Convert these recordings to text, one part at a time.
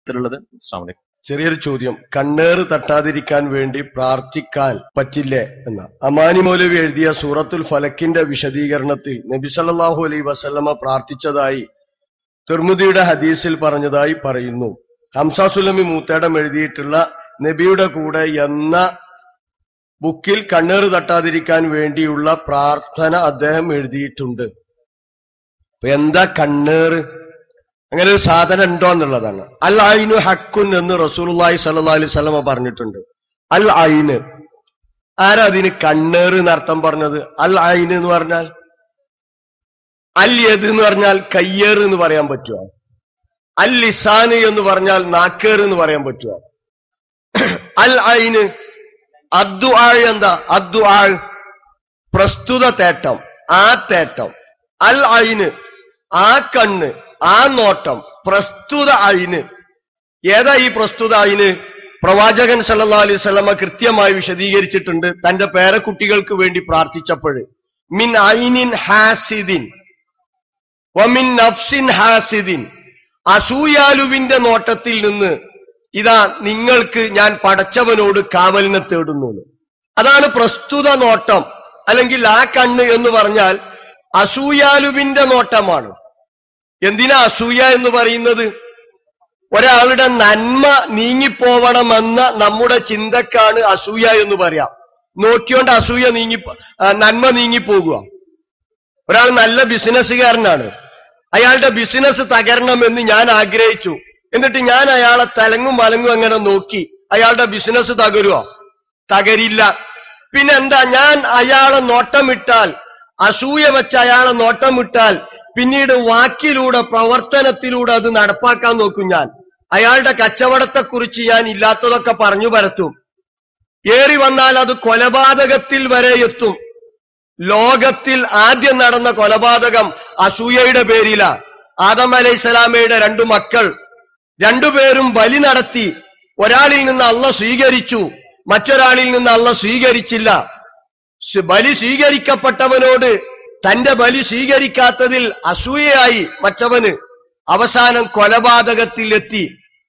ഇതിലുള്ളത് അസ്സാം വലൈക്കും ചെറിയൊരു ചോദ്യം കണ്ണേറ് തട്ടാതിരിക്കാൻ വേണ്ടി പ്രാർത്ഥിക്കാൻ പറ്റില്ലേ എന്ന അമാനി മൗലവി എഴുതിയ സൂറത്തുൽ ഫലക്കിന്റെ വിശദീകരണത്തിൽ നബി സല്ലല്ലാഹു അലൈഹി വസല്ലമ പ്രാർത്ഥിച്ചതായി തിർമുദിയുടെ ഹദീസിൽ പറഞ്ഞതായി പറയുന്നു ഹംസാസുലമി മൂത്തേടം എഴുതിയിട്ടുള്ള നബിയുടെ കൂടെ എന്ന ബുക്കിൽ കണ്ണേറ് തട്ടാതിരിക്കാൻ വേണ്ടിയുള്ള പ്രാർത്ഥന അദ്ദേഹം എഴുതിയിട്ടുണ്ട് അപ്പൊ എന്താ കണ്ണേറ് അങ്ങനെ ഒരു സാധനം ഉണ്ടോ എന്നുള്ളതാണ് അൽ ഐനു ഹക്കുൻ എന്ന് റസൂലുള്ളാഹി സ്വല്ലല്ലാഹി അലൈഹി വസല്ലമ പറഞ്ഞിട്ടുണ്ട് അൽ ഐന് ആരാ അതിന് കണ്ണേറ് എന്ന് അർത്ഥം പറഞ്ഞത് അൽ ഐന് എന്ന് പറഞ്ഞാൽ അൽ യദ് എന്ന് പറഞ്ഞാൽ കയ്യേറ് എന്ന് പറയാൻ പറ്റുമോ അൽ ലിസാന് എന്ന് പറഞ്ഞാൽ നാക്കേറ് എന്ന് പറയാൻ പറ്റുമോ അൽ ഐന് അദ്ദു ആഴ് എന്താ അദ്ദു ആഴ് പ്രസ്തുത തേട്ടം ആ തേട്ടം അൽ ഐന് ആ കണ്ണ് ആ നോട്ടം പ്രസ്തുത അയിന് ഏതാ ഈ പ്രസ്തുത അയിന് പ്രവാചകൻ സല്ലല്ലാഹു അലൈഹി വസല്ലമ കൃത്യമായി വിശദീകരിച്ചിട്ടുണ്ട് തന്റെ പേരക്കുട്ടികൾക്ക് വേണ്ടി പ്രാർത്ഥിച്ചപ്പോൾ മിൻ ഐനിൻ ഹാസിദിൻ വമിൻ നഫ്സിൻ ഹാസിദിൻ അസൂയാലുവിന്റെ നോട്ടത്തിൽ നിന്ന് ഇതാ നിങ്ങൾക്ക് ഞാൻ പടച്ചവനോട് കാവലിനെ തേടുന്നു എന്ന്. അതാണ് പ്രസ്തുത നോട്ടം അല്ലെങ്കിൽ ആ കണ്ണ് എന്ന് പറഞ്ഞാൽ അസൂയാലുവിന്റെ നോട്ടമാണ് എന്തിനാ അസൂയ എന്ന് പറയുന്നത് ഒരാളുടെ നന്മ നീങ്ങിപ്പോവണമെന്ന നമ്മുടെ ചിന്തക്കാണ് അസൂയ എന്ന് പറയാം നോക്കിയോണ്ട് അസൂയ നീങ്ങി ആ, നന്മ നീങ്ങിപ്പോകുക ഒരാൾ നല്ല ബിസിനസ്സുകാരനാണ് അയാളുടെ ബിസിനസ് തകരണമെന്ന് ഞാൻ ആഗ്രഹിച്ചു എന്നിട്ട് ഞാൻ അയാളെ തലങ്ങും വലങ്ങും അങ്ങനെ നോക്കി അയാളുടെ ബിസിനസ് തകരുവോ തകരില്ല പിന്നെന്താ ഞാൻ അയാളെ നോട്ടമിട്ടാൽ അസൂയ വെച്ച് അയാളെ നോട്ടമിട്ടാൽ പിന്നീട് വാക്കിലൂടെ പ്രവർത്തനത്തിലൂടെ അത് നടപ്പാക്കാൻ നോക്കും ഞാൻ അയാളുടെ കച്ചവടത്തെക്കുറിച്ച് ഞാൻ ഇല്ലാത്തതൊക്കെ പറഞ്ഞു പരത്തും ഏറി വന്നാൽ അത് കൊലപാതകത്തിൽ വരെ എത്തും ലോകത്തിൽ ആദ്യം നടന്ന കൊലപാതകം അസൂയയുടെ പേരിലാ ആദം അലൈഹിസ്സലാമയുടെ രണ്ടു മക്കൾ രണ്ടുപേരും ബലി നടത്തി ഒരാളിൽ നിന്ന് അള്ള സ്വീകരിച്ചു മറ്റൊരാളിൽ നിന്ന് അള്ള സ്വീകരിച്ചില്ല സ് ബലി സ്വീകരിക്കപ്പെട്ടവനോട് തന്റെ ബലി സ്വീകരിക്കാത്തതിൽ അസൂയയായി മറ്റവന് അവസാനം കൊലപാതകത്തിൽ എത്തി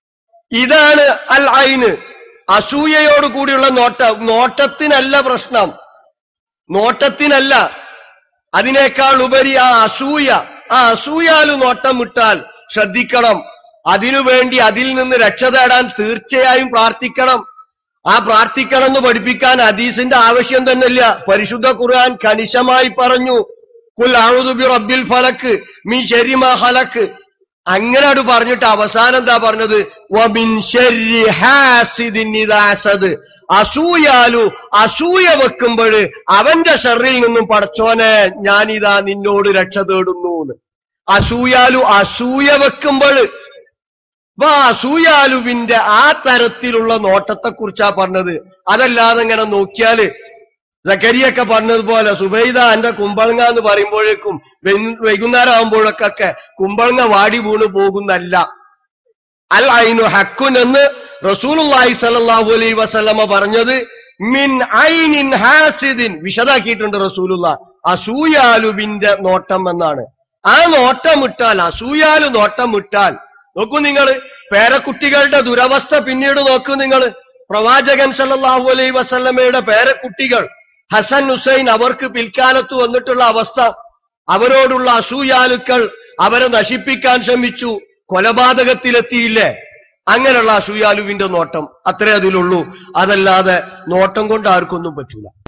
ഇതാണ് അൽ ഐന് അസൂയയോട് കൂടിയുള്ള നോട്ടം നോട്ടത്തിനല്ല പ്രശ്നം നോട്ടത്തിനല്ല അതിനേക്കാൾ ഉപരി ആ അസൂയ ആ അസൂയാല് നോട്ടം വിട്ടാൽ ശ്രദ്ധിക്കണം അതിനുവേണ്ടി അതിൽ നിന്ന് രക്ഷ തേടാൻ തീർച്ചയായും പ്രാർത്ഥിക്കണം ആ പ്രാർത്ഥിക്കണം എന്ന് പഠിപ്പിക്കാൻ ഹദീസിന്റെ ആവശ്യം തന്നെയില്ല പരിശുദ്ധ ഖുർആൻ കണിശമായി പറഞ്ഞു കുൽ ഔദു ബി റബ്ബിൽ ഫലക്ക് മീ ശരിമാ ഹലക്ക് അങ്ങനെ അത് പറഞ്ഞിട്ട് അവസാനം എന്താ പറഞ്ഞത് വമിൻ ശർരി ഹാസിദിൻ ഇദാ ഹസദ് അസൂയാലു അസൂയ വെക്കുമ്പോൾ അവന്റെ ഷെറിൽ നിന്നും പടച്ചോനെ ഞാനിതാ നിന്നോട് രക്ഷ തേടുന്നു എന്ന്. അസൂയാലു അസൂയ വെക്കുമ്പോൾ അപ്പൊ ആ അസൂയാലുവിന്റെ ആ തരത്തിലുള്ള നോട്ടത്തെ കുറിച്ചാ പറഞ്ഞത് അതല്ലാതെ ഇങ്ങനെ നോക്കിയാല് സക്കരിയൊക്കെ പറഞ്ഞതുപോലെ സുബൈദ എന്റെ കുമ്പളങ്ങ എന്ന് പറയുമ്പോഴേക്കും വൈ- വൈകുന്നേരം ആകുമ്പോഴൊക്കെ കുമ്പളങ്ങ വാടി വീണ് പോകുന്നല്ല അൽ ഐനു ഹക്കുൻ എന്ന് റസൂലുള്ളാഹി സ്വല്ലല്ലാഹു അലൈഹി വസല്ലമ പറഞ്ഞത് മിൻ ഐനിൻ ഹാസിദിൻ വിശദാക്കിയിട്ടുണ്ട് റസൂലുള്ള അസൂയാലുവിന്റെ നോട്ടം എന്നാണ് ആ നോട്ടം വിട്ടാൽ അസൂയാലു നോട്ടം വിട്ടാൽ നോക്കൂ നിങ്ങൾ പേരക്കുട്ടികളുടെ ദുരവസ്ഥ പിന്നീട് നോക്കൂ നിങ്ങൾ പ്രവാചകൻ സല്ലല്ലാഹു അലൈഹി വസല്ലമയുടെ പേരക്കുട്ടികൾ ഹസൻ ഹുസൈൻ അവർക്ക് പിൽക്കാലത്ത് വന്നിട്ടുള്ള അവസ്ഥ അവരോടുള്ള അസൂയാലുക്കൾ അവരെ നശിപ്പിക്കാൻ ശ്രമിച്ചു കൊലപാതകത്തിലെത്തിയില്ലേ അങ്ങനെയുള്ള അസൂയാലുവിന്റെ നോട്ടം അത്രേ അതിലുള്ളൂ അതല്ലാതെ നോട്ടം കൊണ്ട് ആർക്കൊന്നും പറ്റൂല